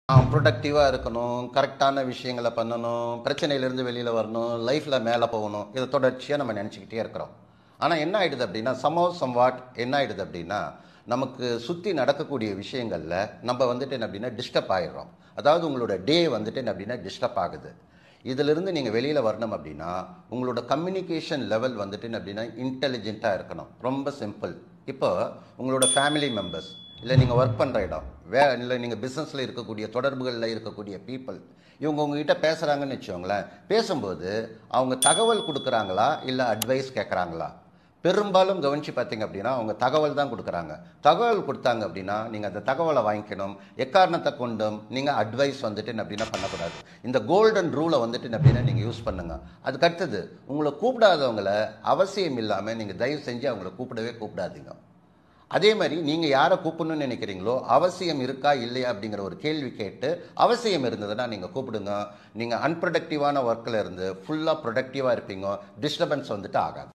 ப்ரொடக்டிவாக இருக்கணும் கரெக்டான விஷயங்களை பண்ணணும் பிரச்சனையிலேருந்து வெளியில் வரணும் லைஃப்பில் மேலே போகணும் இதை தொடர்ச்சியாக நம்ம நினச்சிக்கிட்டே இருக்கிறோம் ஆனால் என்ன ஆயிடுது அப்படின்னா சமோ சம்வாட் என்ன ஆயிடுது அப்படின்னா நமக்கு சுற்றி நடக்கக்கூடிய விஷயங்களில் நம்ம வந்துட்டு என்ன அப்படின்னா டிஸ்டர்ப் ஆயிடுறோம் அதாவது உங்களோட டே வந்துட்டு என்ன அப்படின்னா டிஸ்டர்ப் ஆகுது இதிலிருந்து நீங்கள் வெளியில் வரணும் அப்படின்னா உங்களோட கம்யூனிகேஷன் லெவல் வந்துட்டு என்ன அப்படின்னா இன்டெலிஜென்ட்டாக இருக்கணும் ரொம்ப சிம்பிள் இப்போ உங்களோட ஃபேமிலி மெம்பர்ஸ் இல்லை நீங்கள் ஒர்க் பண்ணுற இடம் வே இல்லை நீங்கள் பிஸ்னஸில் இருக்கக்கூடிய தொடர்புகளில் இருக்கக்கூடிய பீப்புள் இவங்க உங்ககிட்ட பேசுகிறாங்கன்னு வச்சுக்கோங்களேன் பேசும்போது அவங்க தகவல் கொடுக்குறாங்களா இல்லை அட்வைஸ் கேட்குறாங்களா பெரும்பாலும் கவனித்து பார்த்தீங்க அப்படின்னா அவங்க தகவல் தான் கொடுக்குறாங்க தகவல் கொடுத்தாங்க அப்படின்னா நீங்கள் அந்த தகவலை வாங்கிக்கணும் எக்காரணத்தை கொண்டும் நீங்கள் அட்வைஸ் வந்துட்டு என்ன அப்படின்னா பண்ணக்கூடாது இந்த கோல்டன் ரூலை வந்துட்டு என்ன அப்படின்னா நீங்கள் யூஸ் பண்ணுங்க அதுக்கு அடுத்தது உங்களை கூப்பிடாதவங்கள அவசியம் இல்லாமல் நீங்கள் தயவு செஞ்சு அவங்கள கூப்பிடவே கூப்பிடாதீங்க அதே மாதிரி நீங்கள் யாரை கூப்பிடணும்னு நினைக்கிறீங்களோ அவசியம் இருக்கா இல்லையா அப்படிங்கிற ஒரு கேள்வி கேட்டு அவசியம் இருந்ததுன்னா நீங்கள் கூப்பிடுங்க நீங்கள் அன்ப்ரொடக்டிவான ஒர்க்கில் இருந்து ஃபுல்லாக ப்ரொடக்டிவாக இருப்பீங்க டிஸ்டர்பன்ஸ் வந்துட்டு ஆகாது